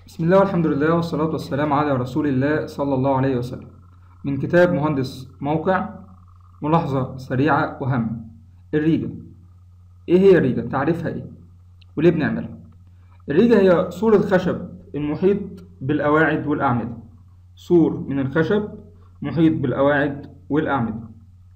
بسم الله والحمد لله والصلاة والسلام على رسول الله صلى الله عليه وسلم من كتاب مهندس موقع ملاحظة سريعة وهامة الريجة إيه هي الريجة؟ تعريفها إيه؟ وليه بنعملها؟ الريجة هي سور الخشب المحيط بالقواعد والأعمدة سور من الخشب محيط بالقواعد والأعمدة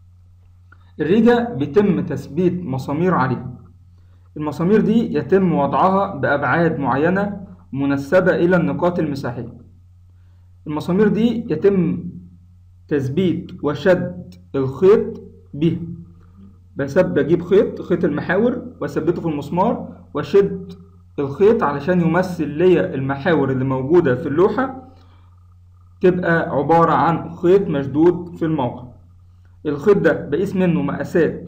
الريجة بيتم تثبيت مسامير عليها المسامير دي يتم وضعها بأبعاد معينة منسبة إلى النقاط المساحية المسامير دي يتم تثبيت وشد الخيط بيها بسب بجيب خيط خيط المحاور واثبته في المسمار واشد الخيط علشان يمثل ليا المحاور اللي موجودة في اللوحة تبقى عبارة عن خيط مشدود في الموقع الخيط ده بقيس منه مقاسات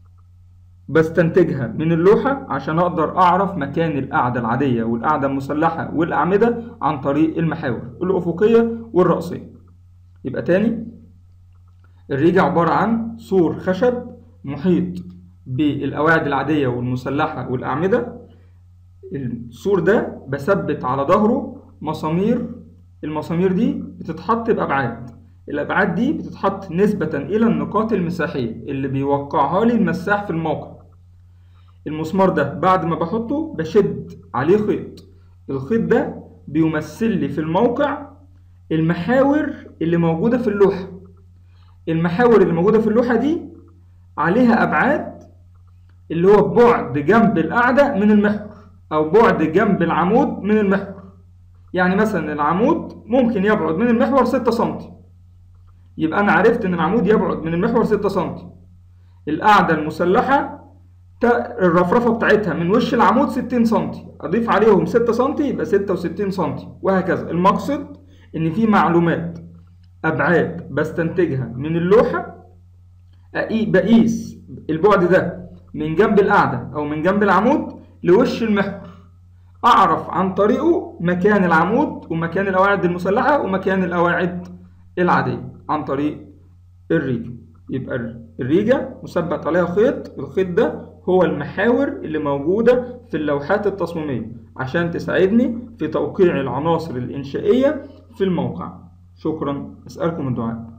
بستنتجها من اللوحة عشان أقدر أعرف مكان القاعدة العادية والقاعدة المسلحة والأعمدة عن طريق المحاور الأفقية والرأسية يبقى تاني الريجة عبارة عن سور خشب محيط بالقواعد العادية والمسلحة والأعمدة السور ده بثبت على ظهره مسامير المسامير دي بتتحط بأبعاد الأبعاد دي بتتحط نسبة إلى النقاط المساحية اللي بيوقعها لي المساح في الموقع المسمار ده بعد ما بحطه بشد عليه خيط الخيط ده بيمثل لي في الموقع المحاور اللي موجودة في اللوحة المحاور اللي موجودة في اللوحة دي عليها أبعاد اللي هو بعد جنب القاعدة من المحور أو بعد جنب العمود من المحور يعني مثلا العمود ممكن يبعد من المحور 6 سنتي يبقى أنا عرفت إن العمود يبعد من المحور 6 سنتي القاعدة المسلحة الرفرفة بتاعتها من وش العمود 60 سنتي أضيف عليهم 6 سنتي يبقى 66 سنتي وهكذا المقصد إن في معلومات أبعاد بستنتجها من اللوحة بقيس البعد ده من جنب القاعدة أو من جنب العمود لوش المحور أعرف عن طريقه مكان العمود ومكان القواعد المسلحة ومكان القواعد العادية عن طريق الريجة يبقى الريجة مثبت عليها خيط الخيط ده هو المحاور اللي موجودة في اللوحات التصميمية عشان تساعدني في توقيع العناصر الإنشائية في الموقع شكرا أسألكم الدعاء